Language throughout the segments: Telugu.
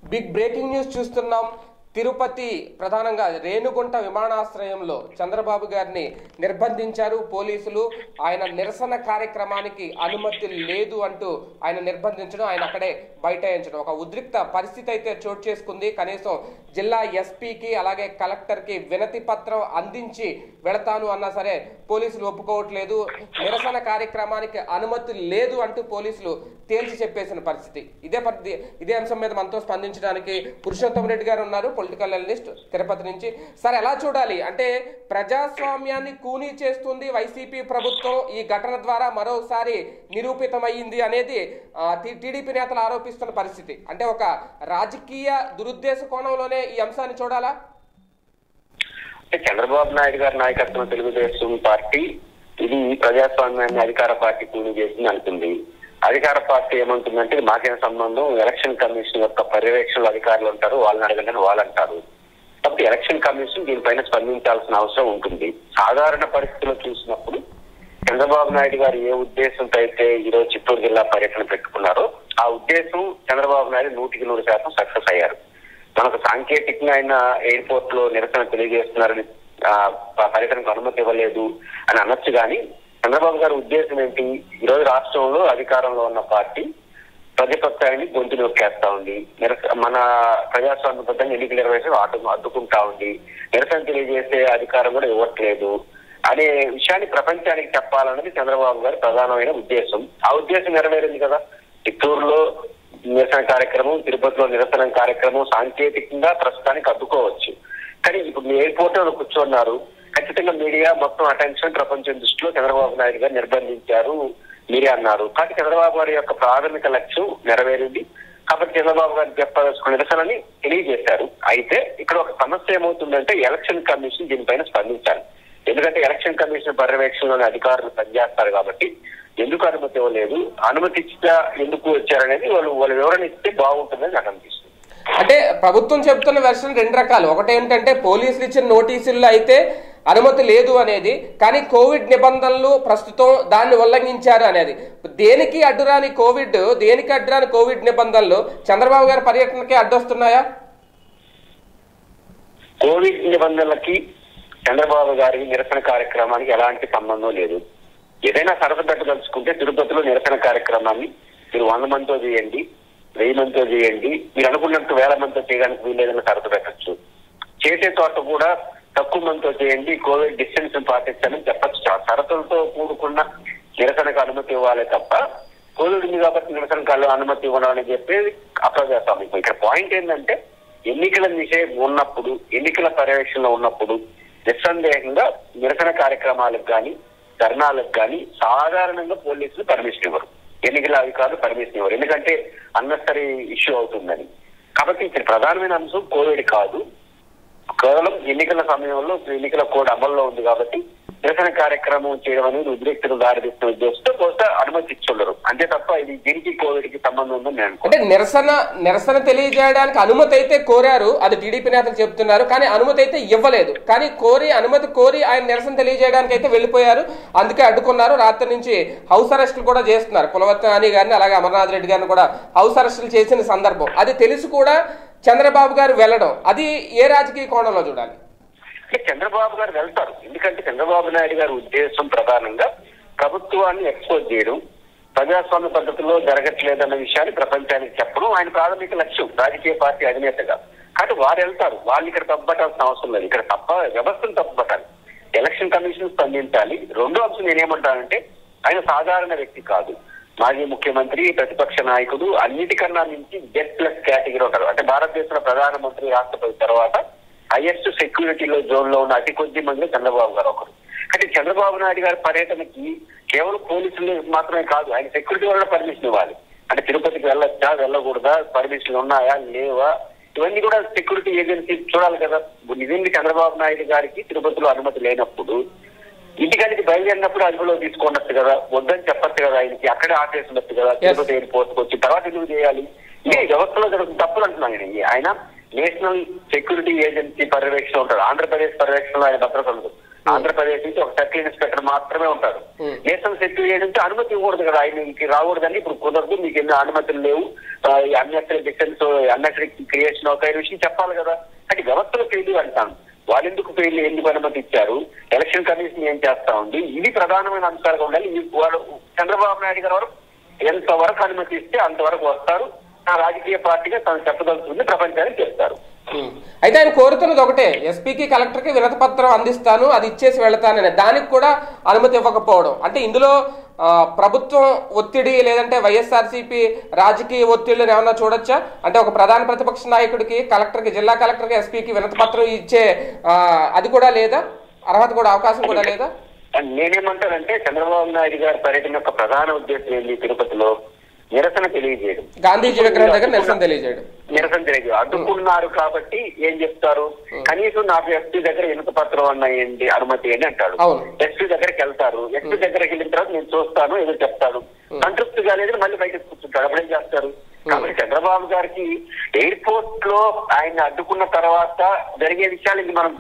బిగ్ బ్రేకింగ్ న్యూస్ చూస్తున్నాం తిరుపతి ప్రధానంగా రేణుగుంట విమానాశ్రయంలో చంద్రబాబు గారిని నిర్బంధించారు పోలీసులు ఆయన నిరసన కార్యక్రమానికి అనుమతి లేదు అంటూ ఆయన నిర్బంధించడం ఆయన అక్కడే బైఠాయించడం ఒక ఉద్రిక్త పరిస్థితి అయితే చోటు చేసుకుంది కనీసం జిల్లా ఎస్పీకి అలాగే కలెక్టర్కి వినతి పత్రం అందించి వెళతాను అన్నా సరే పోలీసులు ఒప్పుకోవట్లేదు నిరసన కార్యక్రమానికి అనుమతి లేదు అంటూ పోలీసులు తేల్చి చెప్పేసిన పరిస్థితి ఇదే పరిస్థితి ఇదే అంశం మీద మనతో స్పందించడానికి పురుషోత్తమ రెడ్డి గారు ఉన్నారు పొలిటికల్ అనలిస్ట్ తిరుపతి నుంచి సార్ ఎలా చూడాలి అంటే ప్రజాస్వామ్యాన్ని కూనీ చేస్తుంది వైసీపీ ప్రభుత్వం ఈ ఘటన ద్వారా మరోసారి నిరూపితమయ్యింది అనేది ఆ, టీ- టీడీపీ నేతలు ఆరోపిస్తున్న పరిస్థితి అంటే ఒక రాజకీయ దురుద్దేశ కోణంలోనే ఈ అంశాన్ని చూడాలా అంటే చంద్రబాబు నాయుడు గారి నాయకత్వం తెలుగుదేశం పార్టీ ఇది ప్రజాస్వామ్యాన్ని అధికార పార్టీ కూలి చేసింది అంటుంది అధికార పార్టీ ఏమంటుందంటే మాకేం సంబంధం ఎలక్షన్ కమిషన్ యొక్క పర్యవేక్షణలో అధికారులు ఉంటారు వాళ్ళని అడగండి అని వాళ్ళు అంటారు కాబట్టి ఎలక్షన్ కమిషన్ దీనిపైన స్పందించాల్సిన అవసరం ఉంటుంది సాధారణ పరిస్థితుల్లో చూసినప్పుడు చంద్రబాబు నాయుడు గారు ఏ ఉద్దేశంతో అయితే ఈరోజు చిత్తూరు జిల్లా పర్యటన పెట్టుకున్నారో ఆ ఉద్దేశం చంద్రబాబు నాయుడు నూటికి నూరు శాతం సక్సెస్ అయ్యారు మనకు సాంకేతికంగా ఆయన ఎయిర్పోర్ట్ లో నిరసన తెలియజేస్తున్నారని ఆ, ప- పర్యటనకు అనుమతి ఇవ్వలేదు అని అనొచ్చు కానీ చంద్రబాబు గారి ఉద్దేశం ఏంటి ఈ రోజు రాష్ట్రంలో అధికారంలో ఉన్న పార్టీ ప్రతిపక్షాన్ని గొంతు నొక్కేస్తా ఉంది నిరస మన ప్రజాస్వామ్యబద్ధంగా ఎన్నికల నిర్వహించడం అడ్డు అడ్డుకుంటా ఉంది నిరసన తెలియజేసే అధికారం కూడా ఇవ్వట్లేదు అనే విషయాన్ని ప్రపంచానికి చెప్పాలన్నది చంద్రబాబు గారి ప్రధానమైన ఉద్దేశం ఆ ఉద్దేశం నెరవేరింది కదా చిత్తూరులో నిరసన కార్యక్రమం తిరుపతిలో నిరసన కార్యక్రమం సాంకేతికంగా ప్రస్తుతానికి అడ్డుకోవచ్చు కానీ ఇప్పుడు మీ ఎయిర్పోర్ట్ లో కూర్చున్నారు ఖచ్చితంగా మీడియా మొత్తం అటెన్షన్ ప్రపంచం దృష్టిలో చంద్రబాబు నాయుడు గారు నిర్బంధించారు మీరే అన్నారు కానీ చంద్రబాబు గారి యొక్క ప్రాథమిక లక్ష్యం నెరవేరింది కాబట్టి చంద్రబాబు గారు చెప్పదలుచుకున్న నిరసనని తెలియజేశారు అయితే ఇక్కడ ఒక సమస్య ఏమవుతుందంటే ఎలక్షన్ కమిషన్ దీనిపైన స్పందించాలి ఎందుకంటే ఎలక్షన్ కమిషన్ పర్యవేక్షణలోని అధికారులు పనిచేస్తారు కాబట్టి ఎందుకు అనుమతి ఇవ్వలేదు అనుమతి ఇచ్చా ఎందుకు వచ్చారనేది వాళ్ళు వాళ్ళు వివరణ ఇస్తే బాగుంటుందని నాకు అనిపిస్తుంది అంటే ప్రభుత్వం చెబుతున్న వెర్షన్ రెండు రకాలు ఒకటి ఏంటంటే పోలీసులు ఇచ్చిన నోటీసుల్లో అయితే అనుమతి లేదు అనేది కానీ కోవిడ్ నిబంధనలు ప్రస్తుతం దాన్ని ఉల్లంఘించారు అనేది దేనికి అడ్డురాని కోవిడ్ దేనికి అడ్డురాని కోవిడ్ నిబంధనలు చంద్రబాబు గారి పర్యటనకి అడ్డొస్తున్నాయా కోవిడ్ నిబంధనలకి చంద్రబాబు గారి నిరసన కార్యక్రమానికి ఎలాంటి సంబంధం లేదు ఏదైనా సరస పెట్టదలుచుకుంటే తిరుపతిలో నిరసన కార్యక్రమాన్ని మీరు వంద మందితో చేయండి వెయ్యి మందితో చేయండి మీరు అనుకున్నట్టు వేల మందితో చేయడానికి వీలేదని సరస పెట్టచ్చు చేసే చోట కూడా తక్కువ మందితో చేయండి కోవిడ్ డిస్టెన్స్ పాటించాలని చెప్పచ్చు షరతులతో కూడుకున్న నిరసనకు అనుమతి ఇవ్వాలి తప్ప కోవిడ్ ఉంది కాబట్టి నిరసనకు అనుమతి ఇవ్వడం అని చెప్పేది అప్రజాస్వామికం ఇక్కడ పాయింట్ ఏంటంటే ఎన్నికల నిషేధం ఉన్నప్పుడు ఎన్నికల పర్యవేక్షణలో ఉన్నప్పుడు నిస్సందేహంగా నిరసన కార్యక్రమాలకు కానీ ధర్నాలకు కానీ సాధారణంగా పోలీసులు పర్మిషన్ ఇవ్వరు ఎన్నికల అధికారులు పర్మిషన్ ఇవ్వరు ఎందుకంటే అన్నసరీ ఇష్యూ అవుతుందని కాబట్టి ఇక్కడ ప్రధానమైన అంశం కోవిడ్ కాదు కేవలం ఎన్నికల సమయంలో ఎన్నికల కోడ్ అమల్లో ఉంది కాబట్టి నిరసన కార్యక్రమం చేయడం అనేది ఉద్రిక్తలు దారితీస్తున్న ఉద్దేశంతో బహుశా అనుమతి ఇచ్చుండరు అంతే తప్ప ఇది దీనికి కోవిడ్ కి సంబంధం ఉందని నేను అనుకోను. అంటే నిరసన నిరసన తెలియజేయడానికి అనుమతి అయితే కోరారు అది టీడీపీ నేతలు చెప్తున్నారు కానీ అనుమతి అయితే ఇవ్వలేదు కానీ కోరి అనుమతి కోరి ఆయన నిరసన తెలియజేయడానికి అయితే వెళ్ళిపోయారు అందుకే అడ్డుకున్నారు రాత్రి నుంచి హౌస్ అరెస్టులు కూడా చేస్తున్నారు కులవర్తన నాని గారిని అలాగే అమర్నాథ్ రెడ్డి గారిని కూడా హౌస్ అరెస్టులు చేసిన సందర్భం అది తెలిసి కూడా చంద్రబాబు గారు వెళ్ళడం అది ఏ రాజకీయ కోణంలో చూడాలి అంటే చంద్రబాబు గారు వెళ్తారు ఎందుకంటే చంద్రబాబు నాయుడు గారి ఉద్దేశం ప్రధానంగా ప్రభుత్వాన్ని ఎక్స్పోజ్ చేయడం ప్రజాస్వామ్య పద్ధతిలో జరగట్లేదన్న విషయాన్ని ప్రపంచానికి చెప్పడం ఆయన ప్రాథమిక లక్ష్యం రాజకీయ పార్టీ అధినేతగా కాబట్టి వారు వెళ్తారు వాళ్ళు ఇక్కడ తప్పబట్టాల్సిన అవసరం లేదు ఇక్కడ తప్ప వ్యవస్థను తప్పబట్టాలి ఎలక్షన్ కమిషన్ స్పందించాలి రెండో అంశం నేనేమంటానంటే ఆయన సాధారణ వ్యక్తి కాదు మాజీ ముఖ్యమంత్రి ప్రతిపక్ష నాయకుడు అన్నిటికన్నా మించి జెడ్ ప్లస్ కేటగిరీ ఉంటారు అంటే భారతదేశంలో ప్రధానమంత్రి రాష్ట్రపతి తర్వాత హైయెస్ట్ సెక్యూరిటీలో జోన్ లో ఉన్న అతి కొద్ది మంది చంద్రబాబు గారు ఒకరు అంటే చంద్రబాబు నాయుడు గారి పర్యటనకి కేవలం పోలీసులు మాత్రమే కాదు ఆయన సెక్యూరిటీ వల్ల పర్మిషన్ ఇవ్వాలి అంటే తిరుపతికి వెళ్ళొచ్చా వెళ్ళకూడదా పర్మిషన్లు ఉన్నాయా లేవా ఇవన్నీ కూడా సెక్యూరిటీ ఏజెన్సీ చూడాలి కదా ఇప్పుడు నిజంగా చంద్రబాబు నాయుడు గారికి తిరుపతిలో అనుమతి లేనప్పుడు ఇంటికానికి బయలుదేరినప్పుడు అదుపులో తీసుకున్నట్టు కదా వద్దని చెప్పచ్చు కదా ఆయనకి అక్కడే ఆపేసి ఉండొచ్చు కదా తిరుపతి ఎయిర్పోర్ట్ వచ్చి తర్వాత ఎందుకు చేయాలి ఇది వ్యవస్థలో జరుగుతున్న తప్పులు అంటున్నాను నేను ఆయన నేషనల్ సెక్యూరిటీ ఏజెన్సీ పర్యవేక్షణ ఉంటాడు ఆంధ్రప్రదేశ్ పర్యవేక్షణలో ఆయన భద్రత ఉండదు ఆంధ్రప్రదేశ్ నుంచి ఒక సర్కిల్ ఇన్స్పెక్టర్ మాత్రమే ఉంటారు Hmm. నేషనల్ సెక్యూరిటీ ఏజెన్సీ అనుమతి ఇవ్వకూడదు కదా ఆయనకి రాకూడదని ఇప్పుడు కుదరదు మీకు ఎన్నో అనుమతులు లేవు అన్నెసరీ డిఫెన్స్ అన్నెసరీ క్రియేషన్ ఒక విషయం చెప్పాలి కదా అంటే వ్యవస్థలు ఫెయిల్ అంటాను వాళ్ళు ఎందుకు ఫెయిల్ ఎందుకు అనుమతి ఇచ్చారు ఎలక్షన్ కమిషన్ ఏం చేస్తా ఉంది ఇది ప్రధానమైన అంశాలుగా ఉండాలి ఇవి వాళ్ళు చంద్రబాబు నాయుడు గారు వరకు ఎంతవరకు అనుమతి ఇస్తే అంతవరకు వస్తారు ఆ రాజకీయ పార్టీగా తను చెప్పదలుచుకుంది ప్రపంచానికి చెప్తారు ఉమ్. అయితే ఆయన కోరుతున్నది ఒకటే ఎస్పీకి కలెక్టర్కి వినతి పత్రం అందిస్తాను అది ఇచ్చేసి వెళతానని దానికి కూడా అనుమతి ఇవ్వకపోవడం అంటే ఇందులో ఆ, ప్రభుత్వం ఒత్తిడి లేదంటే వైఎస్ఆర్సీపీ రాజకీయ ఒత్తిడిని ఏమన్నా చూడొచ్చా అంటే ఒక ప్రధాన ప్రతిపక్ష నాయకుడికి కలెక్టర్కి జిల్లా కలెక్టర్కి ఎస్పీకి వినతి పత్రం ఇచ్చే ఆ, అది కూడా లేదా అర్హత కూడా అవకాశం కూడా లేదా నేనేమంటానంటే చంద్రబాబు నాయుడు గారి పర్యటన యొక్క ప్రధాన ఉద్దేశం ఏంటి తిరుపతిలో నిరసన తెలియజేయడం గాంధీజీ విగ్రహం దగ్గర నిరసన తెలియజేయడం నిరసన తెలియజేయడం అడ్డుకున్నారు కాబట్టి ఏం చెప్తారు కనీసం నాకు ఎస్పీ దగ్గర వినత పత్రం అన్న ఏంటి అనుమతి ఏంటి అంటాడు అవును. ఎస్పీ దగ్గరికి వెళ్తారు ఎస్పీ దగ్గరికి వెళ్ళిన తర్వాత నేను చూస్తాను ఏదో చెప్తాను సంతృప్తి కాలేదు మళ్ళీ బయటకు కూర్చుంటాడు అప్పుడేం చేస్తారు కాబట్టి చంద్రబాబు గారికి ఎయిర్పోర్ట్ లో ఆయన అడ్డుకున్న తర్వాత జరిగే విషయాలు ఇది మనం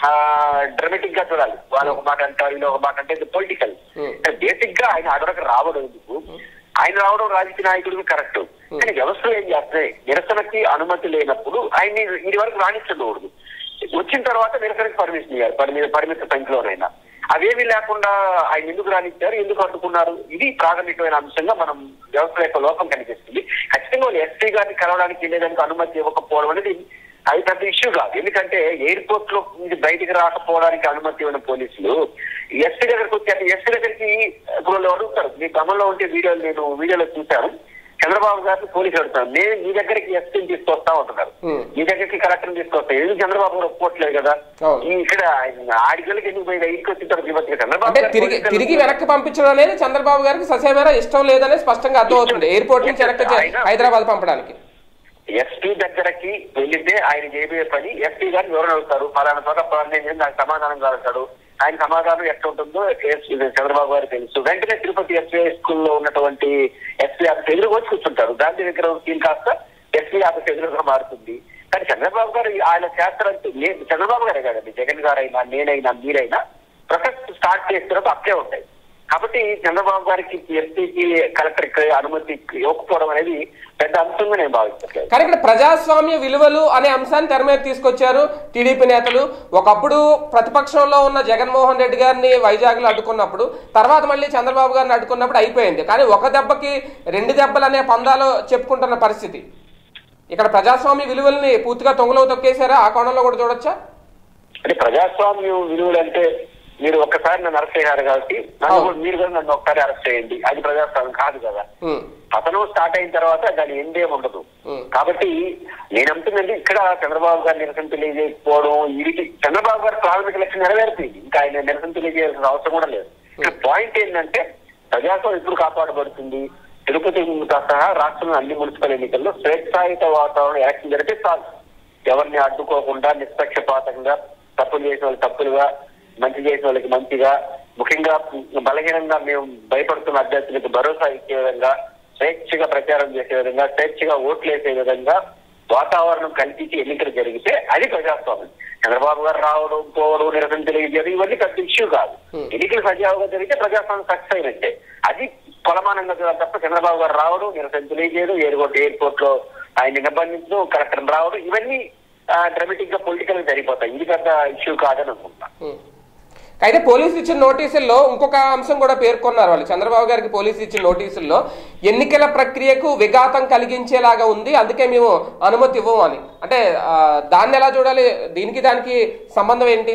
డ్రమాటిక్ గా చూడాలి వాళ్ళు ఒక మాట అంటారు వీళ్ళు ఒక మాట అంటే పొలిటికల్ Hmm. బేసిక్ గా ఆయన అక్కడికి రావడం ఎందుకు ఆయన రావడం రాజకీయ నాయకుడికి కరెక్ట్ కానీ వ్యవస్థలు ఏం చేస్తాయి నిరసనకి అనుమతి లేనప్పుడు ఆయన్ని ఇది వరకు రాణించకూడదు వచ్చిన తర్వాత నిరసనకి పర్మిషన్ ఇవ్వాలి పరిమిత పరిమిత సంఖ్యలోనైనా అవేమీ లేకుండా ఆయన ఎందుకు రాణించారు ఎందుకు అడ్డుకున్నారు ఇది ప్రాథమికమైన అంశంగా మనం వ్యవస్థ యొక్క లోపం కనిపిస్తుంది ఖచ్చితంగా వాళ్ళు ఎస్పీ గారిని కలవడానికి వెళ్ళేదానికి అనుమతి ఇవ్వకపోవడం అనేది అది పెద్ద ఇష్యూ కాదు ఎందుకంటే ఎయిర్పోర్ట్ లో నుంచి బయటికి రాకపోవడానికి అనుమతి ఇవ్వని పోలీసులు ఎస్పీ దగ్గరకు వచ్చాక ఎస్పీ దగ్గరికి ఇప్పుడు వాళ్ళు అడుగుతారు మీ గమనంలో ఉంటే వీడియోలు నేను వీడియోలో చూశాను చంద్రబాబు గారిని పోలీసులు అడుగుతారు నేను మీ దగ్గరికి ఎస్పీని తీసుకొస్తా ఉంటున్నారు Hmm. మీ దగ్గరికి కలెక్టర్ తీసుకొస్తా ఎందుకు చంద్రబాబు గారు ఒప్పుకోవట్లేదు కదా అవును. ఈ ఇక్కడ ఆడికి ఎందుకు పోయి ఇంటికి వచ్చిన తర్వాత విమర్శ చంద్రబాబు అంటే గారు తిరిగి పోలీసులు- తిరిగి వెనక్కి పంపించడం అనేది చంద్రబాబు గారికి ససేమేరా ఇష్టం లేదనే స్పష్టంగా అర్థమవుతుంది ఎయిర్పోర్ట్ నుంచి వెనక్కి చే- ఆయన- హైదరాబాద్ పంపడానికి ఎస్పీ దగ్గరకి వెళ్తే ఆయన చేయబోయే పని ఎస్పీ గారిని ఎవరు అడుగుతారు ఫలానా చోట ఫలానా నేను నాకు సమాధానం కాలుతాడు ఆయన సమాధానం ఎట్లా ఉంటుందో ఎస్- ఇది చంద్రబాబు గారికి తెలుసు వెంటనే తిరుపతి ఎస్పీ స్కూల్లో ఉన్నటువంటి ఎస్పీ ఆఫీస్ ఎదురు వచ్చి కూర్చుంటారు గాంధీ దగ్గర సీన్ కాస్త ఎస్పీ ఆఫీస్ ఎదురుగా మారుతుంది కానీ చంద్రబాబు గారు ఆయన చేస్తారంటే నేను చంద్రబాబు గారే కదండి జగన్ గారైనా నేనైనా మీరైనా ప్రొసెస్ స్టార్ట్ చేస్తున్నప్పుడు అట్లే ఉంటాయి కాబట్టి చంద్రబాబు గారికి ఎస్పీకి కలెక్టర్కి అనుమతి ఇవ్వకపోవడం అనేది పెద్ద అంశంగా నేను భావించట్లేదు కానీ ఇక్కడ ప్రజాస్వామ్య విలువలు అనే అంశాన్ని తెర మీద తీసుకొచ్చారు టీడీపీ నేతలు ఒకప్పుడు ప్రతిపక్షంలో ఉన్న జగన్మోహన్ రెడ్డి గారిని వైజాగ్ లో అడ్డుకున్నప్పుడు తర్వాత మళ్ళీ చంద్రబాబు గారిని అడ్డుకున్నప్పుడు అయిపోయింది కానీ ఒక దెబ్బకి రెండు దెబ్బలు అనే పందాలో చెప్పుకుంటున్న పరిస్థితి ఇక్కడ ప్రజాస్వామ్య విలువల్ని పూర్తిగా తొంగలో తొక్కేశారా ఆ కోణంలో కూడా చూడొచ్చా అంటే ప్రజాస్వామ్యం విలువలు అంటే మీరు ఒక్కసారి నన్ను అరెస్ట్ అయ్యారు కాబట్టి నన్ను అవును. కూడా- మీరు కూడా నన్ను ఒక్కసారి అరెస్ట్ చేయండి అది ప్రజాస్వామ్యం కాదు కదా ఉమ్, పతనం స్టార్ట్ అయిన తర్వాత దాని ఎందేం ఉండదు ఉమ్, కాబట్టి నేను అంటున్నది ఇక్కడ చంద్రబాబు గారు నిరసన తెలియజేయకపోవడం వీరికి చంద్రబాబు గారు ప్రాథమిక లక్ష్యం నెరవేరుతుంది ఇంకా ఆయన నిరసన తెలియజేయాల్సిన అవసరం కూడా లేదు ఇక్కడ పాయింట్ ఏంటంటే ప్రజాస్వామ్యం ఎప్పుడు కాపాడబడుతుంది తిరుపతి సహా రాష్ట్రంలో అన్ని మున్సిపల్ ఎన్నికల్లో స్వేచ్ఛాయుత వాతావరణం ఎలక్షన్ జరిగితే చాలు ఎవరిని అడ్డుకోకుండా నిష్పక్షపాతంగా తప్పులు చేసిన వాళ్ళు తప్పులుగా మంచి చేసిన వాళ్ళకి మంచిగా ముఖ్యంగా బలహీనంగా మేము భయపడుతున్న అభ్యర్థులకు భరోసా ఇచ్చే విధంగా స్వేచ్ఛగా ప్రచారం చేసే విధంగా స్వేచ్ఛగా ఓట్లు వేసే విధంగా వాతావరణం కల్పించి ఎన్నికలు జరిగితే అది ప్రజాస్వామ్యం చంద్రబాబు గారు రావడం పోవడం నిరసన తెలియజేయడం ఇవన్నీ పెద్ద ఇష్యూ కాదు ఎన్నికలు సజావుగా జరిగితే ప్రజాస్వామ్యం సక్సెస్ అయినట్టే అది కొలమానంగా చూడాలి తప్ప చంద్రబాబు గారు రావడం నిరసన తెలియజేయడం ఎయిర్పోర్ట్ ఎయిర్పోర్ట్ లో ఆయన నిర్బంధించడం కలెక్టర్ రావడం ఇవన్నీ డ్రమాటిక్ గా పొలిటికల్ జరిగిపోతాయి ఇది పెద్ద ఇష్యూ కాదని అనుకుంటున్నా ఉమ్. అయితే పోలీసులు ఇచ్చిన నోటీసుల్లో ఇంకొక అంశం కూడా పేర్కొన్నారు వాళ్ళు చంద్రబాబు గారికి పోలీసులు ఇచ్చిన నోటీసుల్లో ఎన్నికల ప్రక్రియకు విఘాతం కలిగించేలాగా ఉంది అందుకే మేము అనుమతి ఇవ్వము అని అంటే ఆ, దాన్ని ఎలా చూడాలి దీనికి దానికి సంబంధం ఏంటి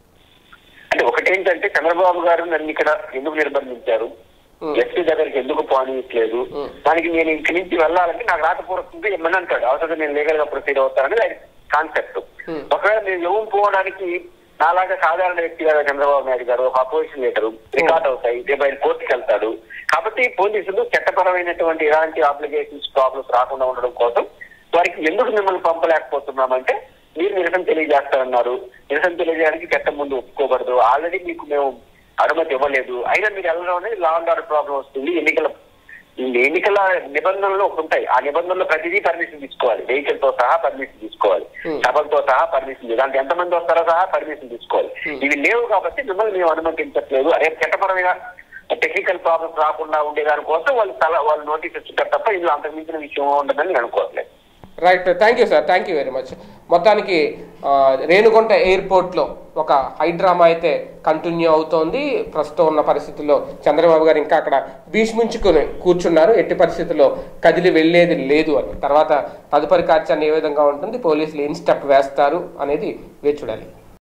అంటే ఒకటేంటంటే చంద్రబాబు గారు నన్ను ఇక్కడ ఎందుకు నిర్బంధించారు Hmm. ఎస్పీ దగ్గరికి ఎందుకు పోనీయట్లేదు Hmm. దానికి నేను ఇంక నుంచి వెళ్ళాలంటే నాకు రాతపూర్వకంగా ఇమ్మని అంటాడు అవసరం నేను లీగల్ గా ప్రొసీడ్ అవుతానని ఆయన కాన్సెప్ట్ Hmm. ఒకవేళ నేను ఎవరు పోవడానికి నాలాగా సాధారణ వ్యక్తి కదా చంద్రబాబు నాయుడు గారు ఒక అపోజిషన్ లీడరు రికార్డ్ అవుతాయి రేపు ఆయన కోర్టుకి వెళ్తాడు కాబట్టి పోలీసులు చట్టపరమైనటువంటి ఎలాంటి ఆబ్లిగేషన్స్ ప్రాబ్లమ్స్ రాకుండా ఉండడం కోసం వారికి ఎందుకు మిమ్మల్ని పంపలేకపోతున్నామంటే మీరు నిరసన తెలియజేస్తారన్నారు నిరసన తెలియజేయడానికి చట్టం ముందు ఒప్పుకోబడదు ఆల్రెడీ మీకు మేము అనుమతి ఇవ్వలేదు అయినా మీరు వెళ్ళడం అనేది లా అండ్ ఆర్డర్ ప్రాబ్లం వస్తుంది ఎన్నికల ఈ ఎన్నికల నిబంధనలు ఒకటి ఉంటాయి ఆ నిబంధనలు ప్రతిదీ పర్మిషన్ తీసుకోవాలి వెహికల్ తో సహా పర్మిషన్ తీసుకోవాలి Hmm. సభలతో సహా పర్మిషన్ దాంట్లో ఎంతమంది వస్తారో సహా పర్మిషన్ తీసుకోవాలి Hmm. ఇవి లేవు కాబట్టి మిమ్మల్ని మేము అనుమతించట్లేదు అదే చట్టపరమైన టెక్నికల్ ప్రాబ్లమ్స్ రాకుండా ఉండేదానికోసం వాళ్ళు తల వాళ్ళు నోటీస్ ఇచ్చుంటారు తప్ప ఇందులో అంతకు మించిన విషయం ఉండదని నేను అనుకోవట్లేదు right thank you sir thank you very much మొత్తానికి ఆ, రేణుగుంట ఎయిర్పోర్ట్లో ఒక హైడ్రామా అయితే కంటిన్యూ అవుతోంది ప్రస్తుతం ఉన్న పరిస్థితుల్లో చంద్రబాబు గారు ఇంకా అక్కడ భీష్మించుకుని కూర్చున్నారు ఎట్టి పరిస్థితుల్లో కదిలి వెళ్ళేది లేదు అని తర్వాత తదుపరి కార్యాచరణ ఏ విధంగా ఉంటుంది పోలీసులు ఏం స్టెప్ వేస్తారు అనేది వేచి చూడాలి